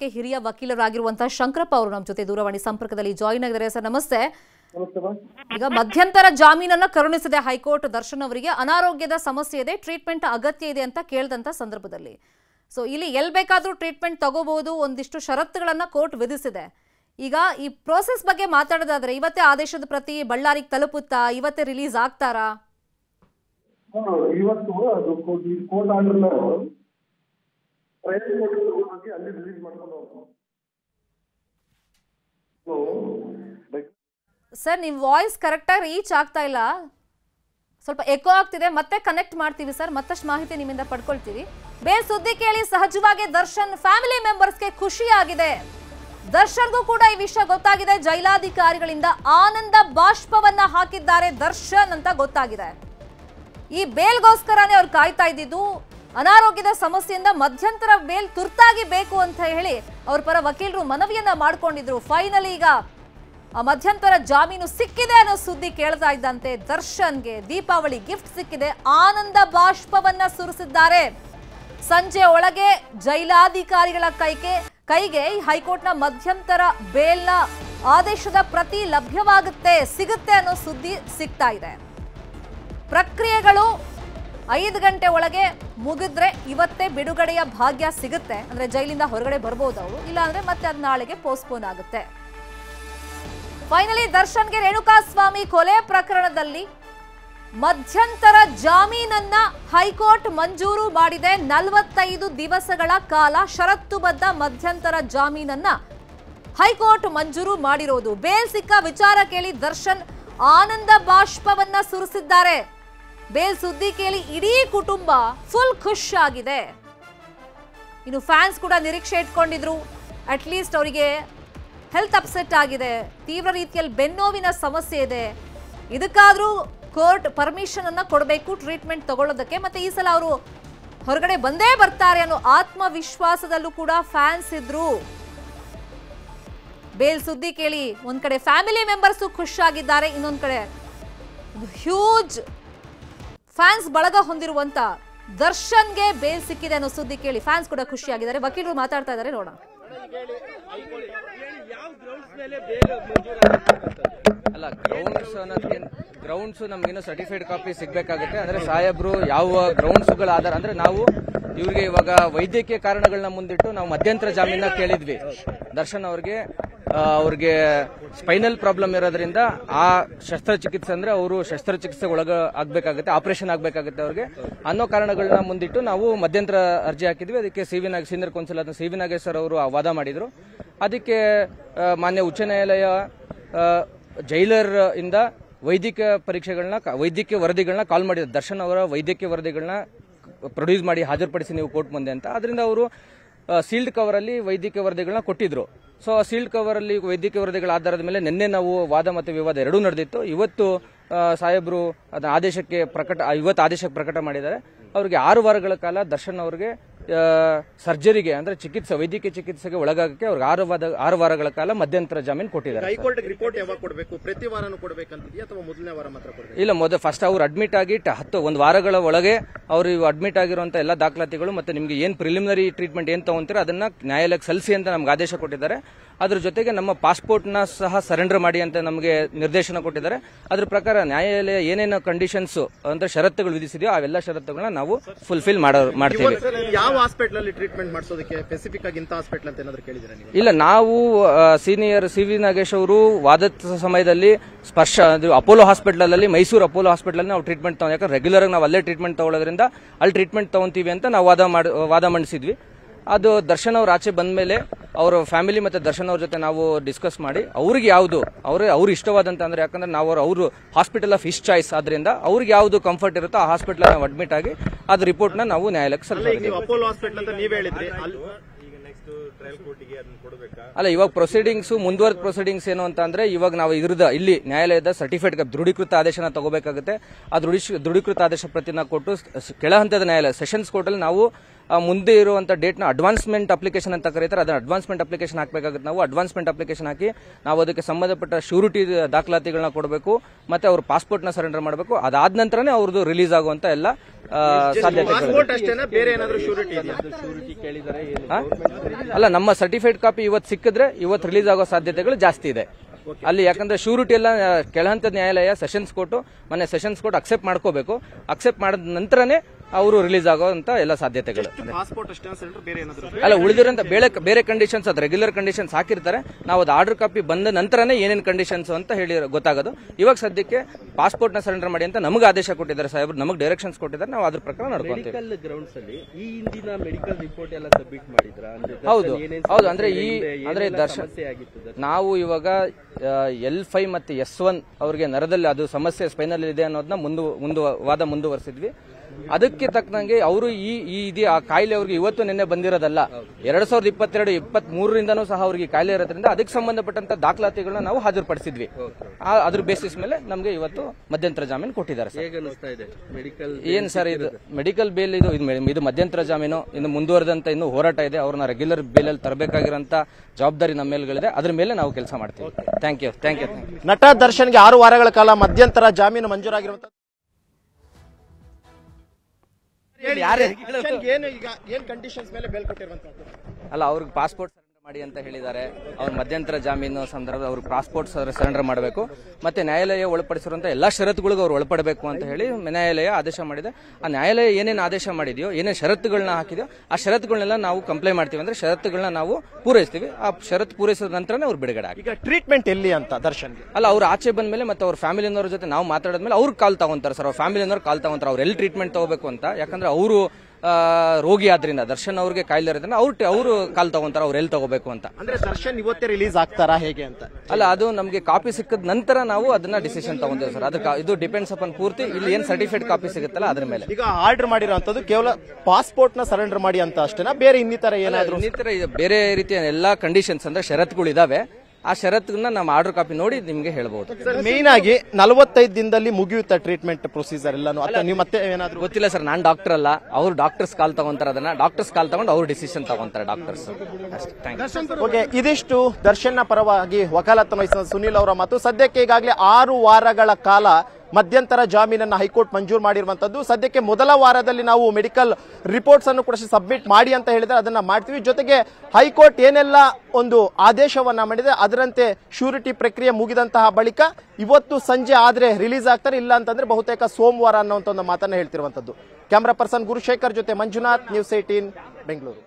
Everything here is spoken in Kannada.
ಕೆ ಹಿರಿಯ ವಕೀಲರಾಗಿರುವಂತಹ ಶಂಕರಪ್ಪ ಅವರು ನಮ್ಮ ಜೊತೆ ದೂರವಾಣಿ ಸಂಪರ್ಕದಲ್ಲಿ ಜಾಯಿನ್ ಆಗಿದ್ದಾರೆ ಸರ್ ನಮಸ್ತೆ ನಮಸ್ತೆ ಮ್ಯಾಮ್ ಈಗ ಮಧ್ಯಂತರ ಜಾಮೀನನ್ನ ಕರುಣಿಸಿದೆ ಹೈಕೋರ್ಟ್ ದರ್ಶನ್ ಅವರಿಗೆ ಅನಾರೋಗ್ಯದ ಸಮಸ್ಯೆ ಇದೆ ಟ್ರೀಟ್ಮೆಂಟ್ ಅಗತ್ಯ ಇದೆ ಅಂತ ಕೇಳಿದಂತ ಸಂದರ್ಭದಲ್ಲಿ ಸೊ ಇಲ್ಲಿ ಎಲ್ ಬೇಕಾದ್ರೂ ಟ್ರೀಟ್ಮೆಂಟ್ ತಗೋಬಹುದು ಒಂದಿಷ್ಟು ಷರತ್ತುಗಳನ್ನ ಕೋರ್ಟ್ ವಿಧಿಸಿದೆ ಈಗ ಈ ಪ್ರೋಸೆಸ್ ಬಗ್ಗೆ ಮಾತಾಡೋದಾದ್ರೆ ಇವತ್ತೇ ಆದೇಶದ ಪ್ರತಿ ಬಳ್ಳಾರಿಗೆ ತಲುಪುತ್ತಾ ಇವತ್ತೇ ರಿಲೀಸ್ ಆಗ್ತಾರಾ ಹಾ, ಇವತ್ತು ಅದು ಕೋರ್ಟ್ ಈ ಕೋರ್ಟ್ ಆರ್ಡರ್ನ ಪ್ರೈವೇಟ್ ಕೋರ್ಟ್ ಹೋಗಿ ಅಲ್ಲಿ ರಿಲೀಸ್ ಮಾಡ್ಕೊಂಡು ಹೋಗ್ಬೋದು. So, like, ಸರ್ ನಿಮ್ಮ ವಾಯ್ಸ್ ಕರೆಕ್ಟಾಗಿ ರೀಚ್ ಆಗ್ತಾ ಇಲ್ಲ ಸ್ವಲ್ಪ ಎಕೋ ಆಗ್ತಿದೆ ಮತ್ತೆ ಕನೆಕ್ಟ್ ಮಾಡ್ತೀವಿ ಸರ್ ಮತ್ತಷ್ಟು ಮಾಹಿತಿ ನಿಮ್ಮಿಂದ ಪಡ್ಕೊಳ್ತೀವಿ ಬೇರೆ ಸುದ್ದಿ ಕೇಳಿ ಸಹಜವಾಗಿ ದರ್ಶನ್ ಫ್ಯಾಮಿಲಿ ಮೆಂಬರ್ಸ್ಗೆ ಖುಷಿಯಾಗಿದೆ ದರ್ಶನ್ಗೂ ಕೂಡ ಈ ವಿಷಯ ಗೊತ್ತಾಗಿದೆ ಜೈಲಾಧಿಕಾರಿಗಳಿಂದ ಆನಂದ ಬಾಷ್ಪವನ್ನ ಹಾಕಿದ್ದಾರೆ ದರ್ಶನ್ ಅಂತ ಗೊತ್ತಾಗಿದೆ ಈ ಬೇಲ್ಗೋಸ್ಕರನೇ ಅವ್ರು ಕಾಯ್ತಾ ಇದ್ದಿದ್ದು ಅನಾರೋಗ್ಯದ ಸಮಸ್ಯೆಯಿಂದ ಮಧ್ಯಂತರ ಬೇಲ್ ತುರ್ತಾಗಿ ಬೇಕು ಅಂತ ಹೇಳಿ ಅವ್ರ ಪರ ವಕೀಲರು ಮನವಿಯನ್ನ ಮಾಡ್ಕೊಂಡಿದ್ರು ಫೈನಲಿ ಈಗ ಆ ಮಧ್ಯಂತರ ಜಾಮೀನು ಸಿಕ್ಕಿದೆ ಅನ್ನೋ ಸುದ್ದಿ ಕೇಳ್ತಾ ಇದ್ದಂತೆ ದರ್ಶನ್ಗೆ ದೀಪಾವಳಿ ಗಿಫ್ಟ್ ಸಿಕ್ಕಿದೆ ಆನಂದ ಬಾಷ್ಪವನ್ನ ಸುರಿಸಿದ್ದಾರೆ ಸಂಜೆ ಒಳಗೆ ಜೈಲಾಧಿಕಾರಿಗಳ ಕೈಗೆ ಕೈಗೆ ಈ ಹೈಕೋರ್ಟ್ನ ಮಧ್ಯಂತರ ಬೇಲ್ನ ಆದೇಶದ ಪ್ರತಿ ಲಭ್ಯವಾಗುತ್ತೆ ಸಿಗುತ್ತೆ ಅನ್ನೋ ಸುದ್ದಿ ಸಿಗ್ತಾ ಇದೆ ಪ್ರಕ್ರಿಯೆಗಳು ಐದು ಗಂಟೆ ಒಳಗೆ ಮುಗಿದ್ರೆ ಇವತ್ತೇ ಬಿಡುಗಡೆಯ ಭಾಗ್ಯ ಸಿಗುತ್ತೆ ಅಂದ್ರೆ ಜೈಲಿಂದ ಹೊರಗಡೆ ಬರ್ಬೋದು ಅವರು ಇಲ್ಲಾಂದ್ರೆ ಮತ್ತೆ ಅದು ನಾಳೆಗೆ ಪೋಸ್ಟ್ಪೋನ್ ಆಗುತ್ತೆ ಫೈನಲಿ ದರ್ಶನ್ಗೆ ರೇಣುಕಾ ಸ್ವಾಮಿ ಕೊಲೆ ಪ್ರಕರಣದಲ್ಲಿ ಮಧ್ಯಂತರ ಜಾಮೀನನ್ನ ಹೈಕೋರ್ಟ್ ಮಂಜೂರು ಮಾಡಿದೆ ನಲವತ್ತೈದು ದಿವಸಗಳ ಕಾಲ ಷರತ್ತುಬದ್ಧ ಮಧ್ಯಂತರ ಜಾಮೀನನ್ನ ಹೈಕೋರ್ಟ್ ಮಂಜೂರು ಮಾಡಿರೋದು ಬೇಲ್ ಸಿಕ್ಕ ವಿಚಾರ ಕೇಳಿ ದರ್ಶನ್ ಆನಂದ ಬಾಷ್ಪವನ್ನ ಸುರಿಸಿದ್ದಾರೆ ಬೇಲ್ ಸುದ್ದಿ ಕೇಳಿ ಇಡೀ ಕುಟುಂಬ ಫುಲ್ ಖುಷ್ ಆಗಿದೆ ಇನ್ನು ಫ್ಯಾನ್ಸ್ ಕೂಡ ನಿರೀಕ್ಷೆ ಇಟ್ಕೊಂಡಿದ್ರು ಅಟ್ಲೀಸ್ಟ್ ಅವರಿಗೆ ಹೆಲ್ತ್ ಅಪ್ಸೆಟ್ ಆಗಿದೆ ತೀವ್ರ ರೀತಿಯಲ್ಲಿ ಬೆನ್ನೋವಿನ ಸಮಸ್ಯೆ ಇದೆ ಇದಕ್ಕಾದ್ರೂ ಕೋರ್ಟ್ ಪರ್ಮಿಷನ್ ಅನ್ನ ಕೊಡಬೇಕು ಟ್ರೀಟ್ಮೆಂಟ್ ತಗೊಳ್ಳೋದಕ್ಕೆ ಮತ್ತೆ ಈ ಸಲ ಅವರು ಹೊರಗಡೆ ಬಂದೇ ಬರ್ತಾರೆ ಅನ್ನೋ ಆತ್ಮವಿಶ್ವಾಸದಲ್ಲೂ ಕೂಡ ಫ್ಯಾನ್ಸ್ ಇದ್ರು ಬೇಲ್ ಸುದ್ದಿ ಕೇಳಿ ಒಂದ್ ಕಡೆ ಫ್ಯಾಮಿಲಿ ಮೆಂಬರ್ಸು ಖುಷಿಯಾಗಿದ್ದಾರೆ ಇನ್ನೊಂದ್ ಕಡೆ ಹ್ಯೂಜ್ ಫ್ಯಾನ್ಸ್ ಬಳಗ ಹೊಂದಿರುವಂತ ದರ್ಶನ್ಗೆ ಬೇಲ್ ಸಿಕ್ಕಿದೆ ಅನ್ನೋ ಸುದ್ದಿ ಕೇಳಿ ಫ್ಯಾನ್ಸ್ ಕೂಡ ಖುಷಿಯಾಗಿದ್ದಾರೆ ವಕೀಲರು ಮಾತಾಡ್ತಾ ಇದ್ದಾರೆ ನೋಡೋಣ ಅಲ್ಲ ಗ್ರೌಂಡ್ಸ್ ಅನ್ನೋದಕ್ಕಿಂತ ಗ್ರೌಂಡ್ಸ್ ನಮ್ಗೇನು ಸರ್ಟಿಫೈಡ್ ಕಾಪಿ ಸಿಗ್ಬೇಕಾಗುತ್ತೆ ಅಂದ್ರೆ ಸಾಹೇಬ್ರು ಯಾವ ಗ್ರೌಂಡ್ಸ್ಗಳ ಆಧಾರ ಅಂದ್ರೆ ನಾವು ಇವ್ರಿಗೆ ಇವಾಗ ವೈದ್ಯಕೀಯ ಕಾರಣಗಳನ್ನ ಮುಂದಿಟ್ಟು ನಾವು ಮಧ್ಯಂತರ ಜಾಮೀನ ಕೇಳಿದ್ವಿ ದರ್ಶನ್ ಅವ್ರಿಗೆ ಆ, ಅವ್ರಿಗೆ ಸ್ಪೈನಲ್ ಪ್ರಾಬ್ಲಮ್ ಇರೋದ್ರಿಂದ ಆ ಶಸ್ತ್ರಚಿಕಿತ್ಸೆ ಅಂದ್ರೆ ಅವರು ಶಸ್ತ್ರಚಿಕಿತ್ಸೆ ಒಳಗ ಆಗ್ಬೇಕಾಗುತ್ತೆ ಆಪರೇಷನ್ ಆಗ್ಬೇಕಾಗುತ್ತೆ ಅವ್ರಿಗೆ ಅನ್ನೋ ಕಾರಣಗಳನ್ನ ಮುಂದಿಟ್ಟು ನಾವು ಮಧ್ಯಂತರ ಅರ್ಜಿ ಹಾಕಿದ್ವಿ ಅದಕ್ಕೆ C V Nag senior counsel ಆದ ಸಿ ವಿ ನಾಗೇಶ್ವರ್ ಅವರು ವಾದ ಮಾಡಿದ್ರು ಅದಕ್ಕೆ ಆ, ಮಾನ್ಯ ಉಚ್ಚ ನ್ಯಾಯಾಲಯ ಆ, ಜೈಲರ್ ಇಂದ ವೈದ್ಯಕೀಯ ಪರೀಕ್ಷೆಗಳನ್ನ ವೈದ್ಯಕೀಯ ವರದಿಗಳನ್ನ ಕಾಲ್ ಮಾಡಿದ್ರು ದರ್ಶನ್ ಅವರ ವೈದ್ಯಕೀಯ ವರದಿಗಳನ್ನ ಪ್ರೊಡ್ಯೂಸ್ ಮಾಡಿ ಹಾಜರುಪಡಿಸಿ ನೀವು ಕೋರ್ಟ್ ಮುಂದೆ ಅಂತ ಅದರಿಂದ ಅವರು ಸೀಲ್ಡ್ ಕವರ್ ಅಲ್ಲಿ ವೈದ್ಯಕೀಯ ವರದಿಗಳನ್ನ ಕೊಟ್ಟಿದ್ರು ಸೊ ಸೀಲ್ಡ್ ಕವರ್ ಅಲ್ಲಿ ವೈದ್ಯಕೀಯ ವರದಿಗಳ ಆಧಾರದ ಮೇಲೆ ನಿನ್ನೆ ನಾವು ವಾದ ಮತ್ತು ವಿವಾದ ಎರಡೂ ನಡೆದಿತ್ತು ಇವತ್ತು ಆ, ಸಾಹೇಬ್ರು ಅದನ್ನ ಆದೇಶಕ್ಕೆ ಪ್ರಕಟ ಇವತ್ತು ಆದೇಶಕ್ಕೆ ಪ್ರಕಟ ಮಾಡಿದ್ದಾರೆ ಅವರಿಗೆ ಆರು ವಾರಗಳ ಕಾಲ ದರ್ಶನ್ ಅವರಿಗೆ ಸರ್ಜರಿಗೆ ಅಂದ್ರೆ ಚಿಕಿತ್ಸೆ ವೈದ್ಯಕೀಯ ಚಿಕಿತ್ಸೆಗೆ ಒಳಗಾಗಕ್ಕೆ ಅವ್ರಿಗೆ ಆರು ವಾರ ಆರು ವಾರಗಳ ಕಾಲ ಮಧ್ಯಂತರ ಜಾಮೀನು ಕೊಟ್ಟಿದ್ದಾರೆ ಹೈಕೋರ್ಟ್ ರಿಪೋರ್ಟ್ ಯಾವಾಗ ಕೊಡಬೇಕು ಪ್ರತಿ ವಾರನೂ ಕೊಡಬೇಕಂತಿದೆಯಾ ಅಥವಾ ಮೊದಲನೇ ವಾರ ಮಾತ್ರ ಕೊಡಬೇಕು ಇಲ್ಲ ಮೊದಲು ಫಸ್ಟ್ ಅವ್ರು ಅಡ್ಮಿಟ್ ಆಗಿ ಟ- ಹತ್ತು ಒಂದು ವಾರಗಳ ಒಳಗೆ ಅವರು ಅಡ್ಮಿಟ್ ಆಗಿರುವಂತ ಎಲ್ಲ ದಾಖಲಾತಿಗಳು ಮತ್ತೆ ನಿಮಗೆ ಏನ್ ಪ್ರಿಲಿಮಿನರಿ ಟ್ರೀಟ್ಮೆಂಟ್ ಏನ್ ತಗೊಂತೀರೋ ಅದನ್ನ ನ್ಯಾಯಾಲಯಕ್ಕೆ ಸಲ್ಲಿಸಿ ಅಂತ ನಮ್ಗೆ ಆದೇಶ ಕೊಟ್ಟಿದ್ದಾರೆ ಅದ್ರ ಜೊತೆಗೆ ನಮ್ಮ ಪಾಸ್ಪೋರ್ಟ್ ನ ಸಹ ಸರೆಂಡರ್ ಮಾಡಿ ಅಂತ ನಮಗೆ ನಿರ್ದೇಶನ ಕೊಟ್ಟಿದ್ದಾರೆ ಅದ್ರ ಪ್ರಕಾರ ನ್ಯಾಯಾಲಯ ಏನೇನು ಕಂಡೀಷನ್ಸ್ ಅಂದ್ರೆ ಷರತ್ತುಗಳು ವಿಧಿಸಿದೆಯೋ ಅವೆಲ್ಲ ಷರತ್ತುಗಳನ್ನ ನಾವು ಫುಲ್ಫಿಲ್ ಮಾಡೋ ಮಾಡ್ತೀವಿ ಯಾವ ಹಾಸ್ಪಿಟಲ್ ಅಲ್ಲಿ ಟ್ರೀಟ್ಮೆಂಟ್ ಮಾಡಿಸೋದಕ್ಕೆ ಸ್ಪೆಸಿಫಿಕ್ ಆಗಿ ಇಂಥ ಹಾಸ್ಪಿಟಲ್ ಅಂತ ಏನಾದ್ರು ಕೇಳಿದ್ರೆ ನೀವು ಇಲ್ಲ ನಾವು ಸೀನಿಯರ್ ಸಿ ವಿ ನಾಗೇಶ್ ಅವರು ವಾದದ ಸಮಯದಲ್ಲಿ ಸ್ಪರ್ಶ ಅದು ಅಪೋಲೋ ಹಾಸ್ಪಿಟಲ್ ಅಲ್ಲಿ ಮೈಸೂರು ಅಪೋಲೋ ಹಾಸ್ಪಿಟಲ್ ನಾವು ಟ್ರೀಟ್ಮೆಂಟ್ ತಗೊಂಡು ಯಾಕಂದ್ರೆ ರೆಗ್ಯುಲರ್ ಆಗಿ ನಾವು ಅಲ್ಲೇ ಟ್ರೀಟ್ಮೆಂಟ್ ತಗೊಳ್ಳೋದ್ರಿಂದ ಅಲ್ಲಿ ಟ್ರೀಟ್ಮೆಂಟ್ ತಗೊಂತೀವಿ ಅಂತ ನಾವು ವಾದ ಮಾಡಿ ವಾದ ಮಂಡಿಸಿದ್ವಿ ಅದು ದರ್ಶನ್ ಅವ್ರ ಆಚೆ ಬಂದ ಮೇಲೆ ಅವರ ಫ್ಯಾಮಿಲಿ ಮತ್ತೆ ದರ್ಶನ್ ಅವ್ರ ಜೊತೆ ನಾವು ಡಿಸ್ಕಸ್ ಮಾಡಿ ಅವ್ರಿಗೆ ಯಾವುದು ಅವ್ರಿಗೆ ಅವ್ರು ಇಷ್ಟವಾದಂತ ಅಂದ್ರೆ ಯಾಕಂದ್ರೆ ನಾವು ಅವ್ರ- ಅವರು ಹಾಸ್ಪಿಟಲ್ ಆಫ್ ಹಿಸ್ ಚಾಯ್ಸ್ ಆದ್ರಿಂದ ಅವ್ರಿಗೆ ಯಾವುದು ಕಂಫರ್ಟ್ ಇರುತ್ತೋ ಆ ಹಾಸ್ಪಿಟಲ್ ನಾವು ಅಡ್ಮಿಟ್ ಆಗಿ ಅದು ರಿಪೋರ್ಟ್ ನ ನಾವು ನ್ಯಾಯಾಲಯಕ್ಕೆ ಈಗ ಸಲ್ಲಿಸಿದ್ವಿ ನೀವು ಅಪೋಲೋ ಹಾಸ್ಪಿಟಲ್ ಅಂತ ನೀವ್ ಹೇಳಿದ್ರಿ ಅಲ್ಲಿ ಅಲ್ಲ ಇವಾಗ ಪ್ರೊಸೀಡಿಂಗ್ಸ್ ಮುಂದುವರೆದ ಪ್ರೊಸೀಡಿಂಗ್ಸ್ ಏನು ಅಂತ ಅಂದ್ರೆ ಇವಾಗ ನಾವು ಇದ್ರದ ಇಲ್ಲಿ ನ್ಯಾಯಾಲಯದ ಸರ್ಟಿಫಿಕೇಟ್ ದೃಢೀಕೃತ ಆದೇಶನ ತಗೋಬೇಕಾಗುತ್ತೆ ಆ ದೃಢೀಶ್- ದೃಢೀಕೃತ ಆದೇಶ ಪ್ರತಿನ ಕೊಟ್ಟು ಸ್- ಕೆಳ ಹಂತದ ನ್ಯಾಯಾಲಯ ಸೆಷನ್ಸ್ ಕೋರ್ಟ್ ಅಲ್ಲಿ ನಾವು ಆ ಮುಂದೆ ಇರುವಂತ ಡೇಟ್ ನ ಅಡ್ವಾನ್ಸ್ಮೆಂಟ್ ಅಪ್ಲಿಕೇಶನ್ ಅಂತ ಕರೀತಾರೆ ಅದನ್ನ ಅಡ್ವಾನ್ಸ್ಮೆಂಟ್ ಅಪ್ಲಿಕೇಶನ್ ಹಾಕಬೇಕಾಗುತ್ತೆ ನಾವು ಅಡ್ವಾನ್ಸ್ಮೆಂಟ್ ಅಪ್ಲಿಕೇಶನ್ ಹಾಕಿ ನಾವು ಅದಕ್ಕೆ ಸಂಬಂಧಪಟ್ಟ ಶ್ಯೂರಿಟಿ ದಾಖಲಾತಿಗಳನ್ನ ಕೊಡಬೇಕು ಮತ್ತೆ ಅವ್ರ ಪಾಸ್ಪೋರ್ಟ್ ನ ಸರೆಂಡರ್ ಮಾಡಬೇಕು ಅದಾದ ನಂತರನೇ ಅವ್ರದ್ದು ರಿಲೀಸ್ ಆಗುವಂತ ಎಲ್ಲ ಆ, ಸಾಧ್ಯತೆಗಳು ಪಾಸ್ಪೋರ್ಟ್ ಅಷ್ಟೇನಾ ಬೇರೆ ಏನಾದ್ರು ಶೂರಿಟಿ ಇದೆಯಾ ಆ? ಅಲ್ಲ ನಮ್ಮ ಸರ್ಟಿಫೈಡ್ ಕಾಪಿ ಇವತ್ತು ಸಿಕ್ಕಿದ್ರೆ ಇವತ್ತು ರಿಲೀಸ್ ಆಗೋ ಸಾಧ್ಯತೆಗಳು ಜಾಸ್ತಿ ಇದೆ ಅಲ್ಲಿ ಯಾಕಂದ್ರೆ ಶ್ಯೂರಿಟಿ ಎಲ್ಲ ಆ, ಕೆಳಹಂತದ ನ್ಯಾಯಾಲಯ ಸೆಷನ್ಸ್ ಕೋರ್ಟು ಮೊನ್ನೆ ಸೆಷನ್ಸ್ ಕೋರ್ಟ್ ಅಕ್ಸೆಪ್ಟ್ ಮಾಡ್ಕೋಬೇಕು ಅಕ್ಸೆಪ್ಟ್ ಮಾಡಿದ ನಂತರನೇ ಅವರು ರಿಲೀಸ್ ಆಗೋ ಅಂತ ಎಲ್ಲ ಸಾಧ್ಯತೆಗಳು ಪಾಸ್ಪೋರ್ಟ್ ಅಷ್ಟೇ ಸಿಲಿಂಡರ್ ಬೇರೆ ಏನಾದ್ರು ಅಲ್ಲ ಉಳಿದಿರೋಂತ ಬೇರೆ ಬೇರೆ ಕಂಡೀಷನ್ಸ್ ಅದು ರೆಗ್ಯುಲರ್ ಕಂಡೀಷನ್ಸ್ ಹಾಕಿರ್ತಾರೆ ನಾವು ಅದು ಆರ್ಡರ್ ಕಾಪಿ ಬಂದ ನಂತರನೇ ಏನೇನು ಕಂಡೀಷನ್ಸ್ ಅಂತ ಹೇಳಿ ಗೊತ್ತಾಗೋದು ಇವಾಗ ಸದ್ಯಕ್ಕೆ ಪಾಸ್ಪೋರ್ಟ್ ನ ಸರೆಂಡರ್ ಮಾಡಿ ಅಂತ ನಮಗೆ ಆದೇಶ ಕೊಟ್ಟಿದ್ದಾರೆ ಸಾಹೇಬ್ರು ನಮಗೆ ಡೈರೆಕ್ಷನ್ಸ್ ಕೊಟ್ಟಿದ್ದಾರೆ ನಾವು ಅದ್ರ ಪ್ರಕಾರ ನಡ್ಕೊಂತೀವಿ ಮೆಡಿಕಲ್ ಗ್ರೌಂಡ್ಸ್ ಅಲ್ಲಿ ಈ ಹಿಂದಿನ ಮೆಡಿಕಲ್ ರಿಪೋರ್ಟ್ ಎಲ್ಲ ಸಬ್ಮಿಟ್ ಮಾಡಿದ್ರ ಅಂದ್ರೆ ದರ್ಶನ್ ಹೌದು ಏನೇನ್ ಹೌದು ಅಂದ್ರೆ ಈ ಸಮಸ್ಯೆ ಇದೆ, ಅಂದ್ರೆ ಏನೆಲ್ಲ ದರ್ಶನ್ ಸಮಸ್ಯೆ ಆಗಿತ್ತು ದರ್ಶನ್? ನಾವು ಇವಾಗ ಎಲ್ ಫೈವ್ ಮತ್ತೆ ಎಸ್ ಒನ್ ಅವರಿಗೆ ನರದಲ್ಲಿ ಅದು ಸಮಸ್ಯೆ ಸ್ಪೈನಲ್ ಇದೆ ಅನ್ನೋದನ್ನ ಮುಂದು ಮುಂದು ವಾದ ಮುಂದುವರಿಸಿದ್ವಿ ಅದಕ್ಕೆ ತಕ್ಕನಂಗೆ ಅವರು ಈ ಈ ಇದೆ ಆ ಕಾಯಿಲೆ ಅವ್ರಿಗೆ ಇವತ್ತು ನಿನ್ನೆ ಬಂದಿರೋದಲ್ಲ ಎರಡ್ ಸಾವಿರದ ಇಪ್ಪತ್ತೆರಡು ಇಪ್ಪತ್ತ್ ಮೂರರಿಂದನೂ ಸಹ ಅವ್ರಿಗೆ ಈ ಕಾಯಿಲೆ ಇರೋದ್ರಿಂದ ಅದಕ್ಕೆ ಸಂಬಂಧಪಟ್ಟಂತ ದಾಖಲಾತಿಗಳನ್ನ ನಾವು ಹಾಜರುಪಡಿಸಿದ್ವಿ ಆ- ಅದ್ರ ಬೇಸಿಸ್ ಮೇಲೆ ನಮಗೆ ಇವತ್ತು ಮಧ್ಯಂತರ ಜಾಮೀನು ಕೊಟ್ಟಿದ್ದಾರೆ ಸರ್ ಹೇಗೆ ಅನಿಸ್ತಾ ಇದೆ ಮೆಡಿಕಲ್ ಏನ್ ಸರ್ ಇದು ಮೆಡಿಕಲ್ ಬೇಲ್ ಇದು ಇದು ಮೆ- ಇದು ಮಧ್ಯಂತರ ಜಾಮೀನು ಇನ್ನು ಮುಂದುವರೆದಂತ ಇನ್ನು ಹೋರಾಟ ಇದೆ ಅವ್ರನ್ನ ರೆಗ್ಯುಲರ್ ಬೇಲಲ್ಲಿ ತರಬೇಕಾಗಿರೋಂತ ಜವಾಬ್ದಾರಿ ನಮ್ಮ ಮೇಲ್ಗಳಿದೆ ಅದ್ರ ಮೇಲೆ ನಾವು ಕೆಲಸ ಮಾಡ್ತೀವಿ ಥ್ಯಾಂಕ್ ಯು ಥ್ಯಾಂಕ್ ಯು ನಟ ದರ್ಶನ್ಗೆ ಆರು ವಾರಗಳ ಕಾಲ ಮಧ್ಯಂತರ ಜಾಮೀನು ಮಂಜೂರಾಗಿರುವಂತ ಏನು ಈಗ ಏನ್ ಕಂಡೀಷನ್ಸ್ ಮೇಲೆ ಬೇಲ್ ಕೊಟ್ಟಿರುವಂತದ್ದು ಅಲ್ಲ ಅವ್ರಿಗೆ ಪಾಸ್ಪೋರ್ಟ್ ಸರೆಂಡರ್ ಮಾಡಿ ಅಂತ ಹೇಳಿದ್ದಾರೆ ಅವ್ರ ಮಧ್ಯಂತರ ಜಾಮೀನು ಸಂದರ್ಭ ಅವ್ರಿಗೆ ಪಾಸ್ಪೋರ್ಟ್ ಸರೆಂಡರ್ ಮಾಡಬೇಕು ಮತ್ತೆ ನ್ಯಾಯಾಲಯ ಒಳಪಡಿಸಿರುವಂತ ಎಲ್ಲಾ ಷರತ್ತುಗಳಿಗೂ ಅವ್ರು ಒಳಪಡಬೇಕು ಅಂತ ಹೇಳಿ ನ್ಯಾಯಾಲಯ ಆದೇಶ ಮಾಡಿದೆ ಆ ನ್ಯಾಯಾಲಯ ಏನೇನು ಆದೇಶ ಮಾಡಿದೆಯೋ ಏನೇನು ಷರತ್ತುಗಳನ್ನ ಹಾಕಿದೆಯೋ ಆ ಷರತ್ತುಗಳನ್ನೆಲ್ಲ ನಾವು ಕಂಪ್ಲೈ ಮಾಡ್ತೀವಿ ಅಂದ್ರೆ ಷರತ್ತುಗಳನ್ನ ನಾವು ಪೂರೈಸ್ತೀವಿ ಆ ಷರತ್ತು ಪೂರೈಸಿದ ನಂತರನೇ ಅವ್ರು ಬಿಡುಗಡೆ ಆಗ್ತಾರೆ ಈಗ ಟ್ರೀಟ್ಮೆಂಟ್ ಎಲ್ಲಿ ಅಂತ ದರ್ಶನ್ಗೆ ಅಲ್ಲ ಅವ್ರು ಆಚೆ ಬಂದ್ಮೇಲೆ ಮತ್ತೆ ಅವ್ರ ಫ್ಯಾಮಿಲಿನವ್ರ ಜೊತೆ ನಾವು ಮಾತಾಡಿದ್ಮೇಲೆ ಅವ್ರು ಕಾಲ್ ತಗೊಂತಾರೆ ಸರ್ ಅವ್ರ ಫ್ಯಾಮಿಲಿನವ್ರು ಕಾಲ್ ತಗೊಂತಾರೆ ಅವ್ರು ಎಲ್ಲಿ ಟ್ರೀಟ್ಮೆಂಟ್ ತಗೋಬೇಕು ಅಂತ ಯಾಕಂದ್ರೆ ಅವರು ರೋಗಿ ಆದ್ರಿಂದ ದರ್ಶನ್ ಅವ್ರಿಗೆ ಕಾಯಿಲೆ ಇರೋದ್ರಿಂದ ಅವ್ರು ಅವರು ಕಾಲ್ ತಗೊಂತಾರೆ ಅವ್ರು ಎಲ್ಲಿ ತಗೋಬೇಕು ಅಂತ ಅಂದ್ರೆ ದರ್ಶನ್ ಇವತ್ತೇ ರಿಲೀಸ್ ಆಗ್ತಾರಾ ಹೇಗೆ ಅಂತ ಅಲ್ಲ ಅದು ನಮಗೆ ಕಾಪಿ ಸಿಕ್ಕಿದ ನಂತರ ನಾವು ಅದನ್ನ ಡಿಸಿಷನ್ ತಗೊಂತೀವಿ ಸರ್ ಅದಕ್ಕೆ ಇದು ಡಿಪೆಂಡ್ಸ್ ಅಪನ್ ಪೂರ್ತಿ ಇಲ್ಲಿ ಏನ್ ಸರ್ಟಿಫೈಡ್ ಕಾಪಿ ಸಿಗುತ್ತಲ್ಲ ಅದ್ರ ಮೇಲೆ ಈಗ ಆರ್ಡರ್ ಮಾಡಿರುವಂತದ್ದು ಕೇವಲ ಪಾಸ್ಪೋರ್ಟ್ ನ ಸರೆಂಡರ್ ಮಾಡಿ ಅಂತ ಅಷ್ಟೇನಾ ಬೇರೆ ಇನ್ನಿತರ ಏನಾದ್ರು ಇನ್ನಿತರ ಇದು ಬೇರೆ ರೀತಿಯ ಎಲ್ಲಾ ಕಂಡೀಷನ್ಸ್ ಅಂದ್ರೆ ಷರತ್ತುಗಳು ಇದಾವೆ ಆ ಷರತ್ತನ್ನ ನಮ್ಮ ಆರ್ಡರ್ ಕಾಪಿ ನೋಡಿ ನಿಮ್ಗೆ ಹೇಳ್ಬಹುದು ಮೇನ್ ಆಗಿ ನಲವತ್ತೈದು ದಿನದಲ್ಲಿ ಮುಗಿಯುತ್ತಾ ಟ್ರೀಟ್ಮೆಂಟ್ ಪ್ರೊಸೀಜರ್ ಎಲ್ಲಾನು ಅಥವಾ ನೀವು ಮತ್ತೆ ಏನಾದ್ರು ಗೊತ್ತಿಲ್ಲ ಸರ್ ನಾನ್ ಡಾಕ್ಟರ್ ಅಲ್ಲ ಅವ್ರು ಡಾಕ್ಟರ್ಸ್ ಕಾಲ್ ತಗೊಂತಾರೆ ಅದನ್ನ ಡಾಕ್ಟರ್ಸ್ ಕಾಲ್ ತಗೊಂಡು ಅವ್ರು ಡಿಸಿಷನ್ ತಗೊಂತಾರೆ ಡಾಕ್ಟರ್ಸ್ ಅಷ್ಟೇ ಥ್ಯಾಂಕ್ ಯು ಓಕೆ ಇದಿಷ್ಟು ದರ್ಶನ್ನ ಪರವಾಗಿ ವಕಾಲತ್ತು ವಹಿಸಿದ ಸುನಿಲ್ ಅವರ ಮಾತು ಸದ್ಯಕ್ಕೆ ಈಗಾಗಲೇ ಆರು ವಾರಗಳ ಕಾಲ ಮಧ್ಯಂತರ ಜಾಮೀನನ್ನ ಹೈಕೋರ್ಟ್ ಮಂಜೂರು ಮಾಡಿರುವಂತದ್ದು ಸದ್ಯಕ್ಕೆ ಮೊದಲ ವಾರದಲ್ಲಿ ನಾವು ಮೆಡಿಕಲ್ ರಿಪೋರ್ಟ್ಸ್ ಅನ್ನು ಕೂಡ ಸಬ್ಮಿಟ್ ಮಾಡಿ ಅಂತ ಹೇಳಿದ್ರೆ ಅದನ್ನ ಮಾಡ್ತೀವಿ ಜೊತೆಗೆ ಹೈಕೋರ್ಟ್ ಏನೆಲ್ಲ ಒಂದು ಆದೇಶವನ್ನ ಮಾಡಿದೆ ಅದರಂತೆ ಶ್ಯೂರಿಟಿ ಪ್ರಕ್ರಿಯೆ ಮುಗಿದಂತಹ ಬಳಿಕ ಇವತ್ತು ಸಂಜೆ ಆದ್ರೆ ರಿಲೀಸ್ ಆಗ್ತಾರೆ ಇಲ್ಲ ಅಂತಂದ್ರೆ ಬಹುತೇಕ ಸೋಮವಾರ ಅನ್ನುವಂತ ಒಂದು ಮಾತನ್ನ ಹೇಳ್ತಿರುವಂತದ್ದು ಕ್ಯಾಮರಾ ಪರ್ಸನ್ ಗುರುಶೇಖರ್ ಜೊತೆ ಮಂಜುನಾಥ್ ನ್ಯೂಸ್ ಏಟೀನ್ ಬೆಂಗಳೂರು